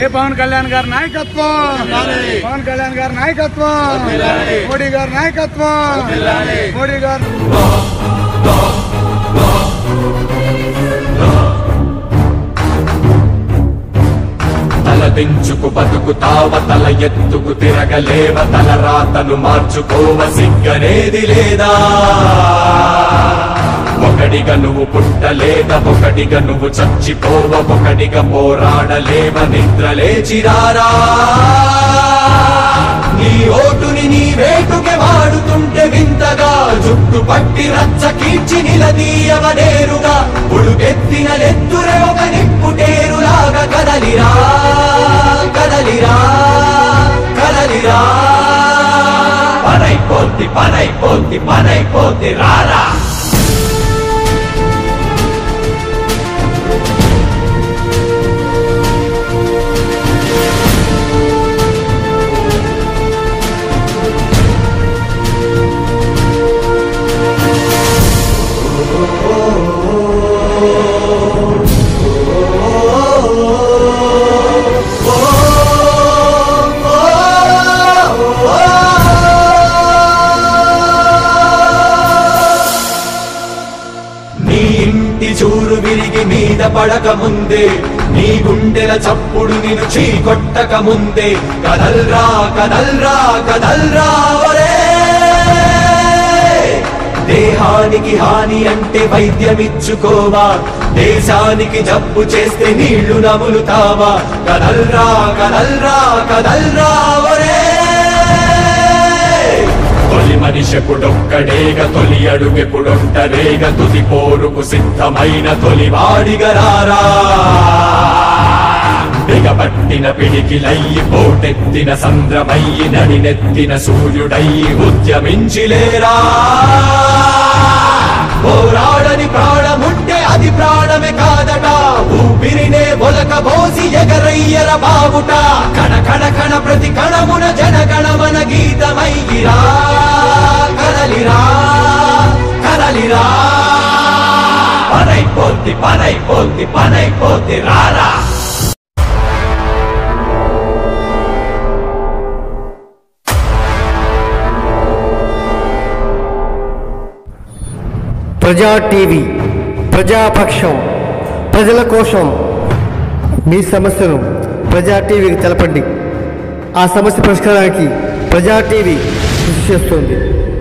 ఏ పవన్ కళ్యాణ్ గారి నాయకత్వం పవన్ కళ్యాణ్ గారి నాయకత్వం మోడీ గారి నాయకత్వం మోడీ గారు తలదించుకు బతుకుతావ తల ఎత్తుకు తిరగలేవ తల రాతను మార్చుకోవ సిగ్గనేది లేదా ఒకడిగా నువ్వు పుట్టలేద ఒకడిగా నువ్వు చచ్చిపోవ ఒకడిగా పోరాడలేవ నిద్ర లేచిరారా నీ ఓటుని నీ వేటుకే వాడుతుంటే వింతగా జుట్టు పట్టి రచ్చ కీర్చి నిలదీయవనేరుగా ఉడుకెత్తిన నెత్తురే ఒక నిప్పుటేరులాగా కదలిరా కదలిరా కదలిరా పనైపోద్ది పనైపోద్ది పనైపోద్ది రారా నీ ఇంటి చూరు విరిగి మీద పడక ముందే నీ గుండెల చప్పుడు నిన్ను చీకొట్టక ముందే కదల్రా కదల్రా కదల్రా ఒరే దేహానికి హాని అంటే వైద్యమిచ్చుకోవా దేశానికి జబ్బు చేస్తే నీళ్లు నములుతావా కదల్రా కదల్రా కదల్రా ఒరే తొలి మనిషెప్పుడొక్కడేగ తొలి అడుగెప్పుడొంటరేగ తుది పోరుకు సిద్ధమైన తొలి వాడిగరారా బిగబట్టిన పిడికిలయ్యి పోటెత్తిన సంద్రమయ్యి నడినెత్తిన సూర్యుడయ్యి ఉద్యమించిలేరా పోరాడని ప్రాణముంటే అది ప్రాణమే కాదట ఊపిరినే ఒలక బోసి ఎగరయ్యర బావుట కణ కణ కణ ప్రతి కణమున జనగణమన గీతమయ్యిరా కదలిరా కదలిరా పనైపోద్ది పనైపోద్ది పనైపోద్ది రారా ప్రజా టీవీ ప్రజాపక్షం ప్రజల కోసం మీ సమస్యను ప్రజా టీవీకి తెలపండి ఆ సమస్య పరిష్కారానికి ప్రజా టీవీ కృషి చేస్తుంది